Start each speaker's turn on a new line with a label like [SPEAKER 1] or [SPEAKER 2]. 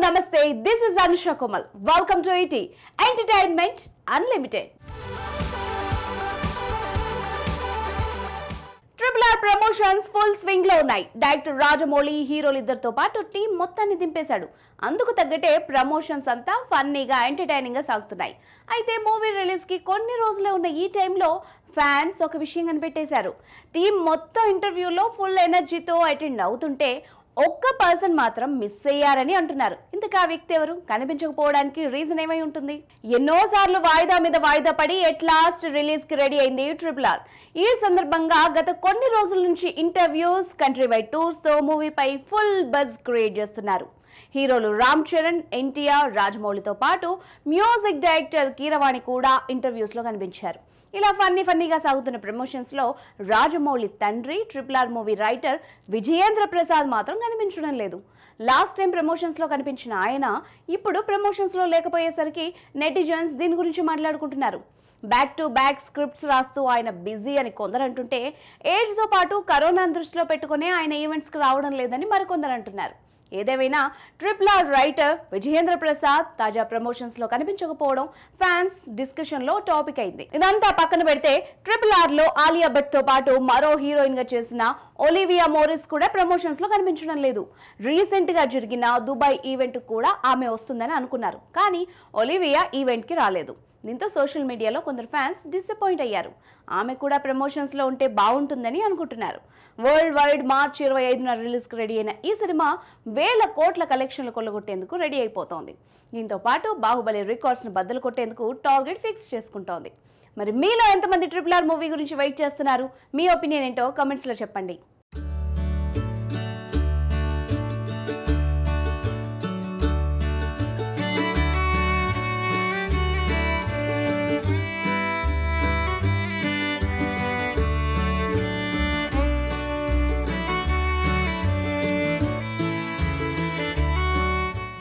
[SPEAKER 1] నమస్తే this is Anusha Komal welcome to ET entertainment unlimited triple R promotions full swing లో ఉన్నాయి director Rajamouli హీరోలు ఇద్దరితో పాటు టీం మొత్తాన్ని దింపేశాడు అందుకు తగ్గట్టే ప్రమోషన్స్ అంతా ఫన్నీగా ఎంటర్టైనింగ్ గా సాగుతున్నాయి అయితే మూవీ రిలీజ్ కి కొన్ని రోజులే ఉన్న ఈ టైంలో ఫ్యాన్స్ ఒక విషయం కనిపెట్టేశారు టీం మొత్తం ఇంటర్వ్యూలో ఫుల్ ఎనర్జీతో అటెండ్ అవుతుంటే ఒక్క పర్సన్ మాత్రం మిస్ అయ్యారని అంటున్నారు ఇంతకు ఆ వ్యక్తి ఎవరు కనిపించకపోవడానికి రీజన్ ఏమై ఉంటుంది ఎన్నోసార్లు వాయిదా మీద వాయిదా పడి ఎట్ లాస్ట్ రిలీజ్ కి రెడీ అయింది ట్రిపుల్ ఆర్ ఈ సందర్భంగా గత కొన్ని రోజుల నుంచి ఇంటర్వ్యూస్ కంట్రీ వైడ్ టూర్స్ తో మూవీపై ఫుల్ బజ్ క్రియేట్ చేస్తున్నారు హీరోలు రామ్ చరణ్ ఎన్టీఆర్ రాజమౌళితో పాటు మ్యూజిక్ డైరెక్టర్ కీరవాణి కూడా ఇంటర్వ్యూస్ లో కనిపించారు ఇలా ఫన్నీ ఫన్నీగా సాగుతున్న ప్రమోషన్స్ లో రాజమౌళి తండ్రి triple R movie writer Vijayendra Prasad మాత్రం కనిపించడం లేదు లాస్ట్ టైం ప్రమోషన్స్ లో కనిపించిన ఆయన ఇప్పుడు ప్రమోషన్స్ లో లేకపోయేసరికి నెటిజన్స్ దీని గురించి మాట్లాడుకుంటున్నారు బ్యాక్ టు బ్యాక్ స్క్రిప్ట్స్ రాస్తూ ఆయన బిజీ అని కొందరు అంటుంటే ఏజ్తో పాటు కరోనా దృష్టిలో పెట్టుకునే ఆయన ఈవెంట్స్కి రావడం లేదని మరికొందరు అంటున్నారు ఏదేమైనా triple R writer Vijayendra Prasad తాజా ప్రమోషన్స్ లో కనిపించకపోవడం ఫ్యాన్స్ డిస్కషన్ లో టాపిక్ అయింది ఇదంతా పక్కన పెడితే ట్రిపుల్ ఆర్ లో ఆలియా భట్ తో పాటు మరో హీరోయిన్ గా చేసిన ఒలివియా మోరిస్ కూడా ప్రమోషన్స్ లో కనిపించడం లేదు రీసెంట్ గా జరిగిన దుబాయ్ ఈవెంట్ కూడా ఆమె వస్తుందని అనుకున్నారు కానీ ఒలివియా ఈవెంట్ కి రాలేదు దీంతో సోషల్ మీడియాలో కొందరు ఫ్యాన్స్ డిసప్పాయింట్ అయ్యారు ఆమె కూడా ప్రమోషన్స్లో ఉంటే బాగుంటుందని అనుకుంటున్నారు వరల్డ్ వైడ్ మార్చ్ ఇరవై ఐదున రిలీజ్కి రెడీ అయిన ఈ సినిమా వేల కోట్ల కలెక్షన్లు కొల్లగొట్టేందుకు రెడీ అయిపోతోంది దీంతో పాటు బాహుబలి రికార్డ్స్ను బద్దలు కొట్టేందుకు టార్గెట్ ఫిక్స్ చేసుకుంటోంది మరి మీలో ఎంతమంది ట్రిపుల్ ఆర్ మూవీ గురించి వెయిట్ చేస్తున్నారు మీ ఒపీనియన్ ఏంటో కమెంట్స్లో చెప్పండి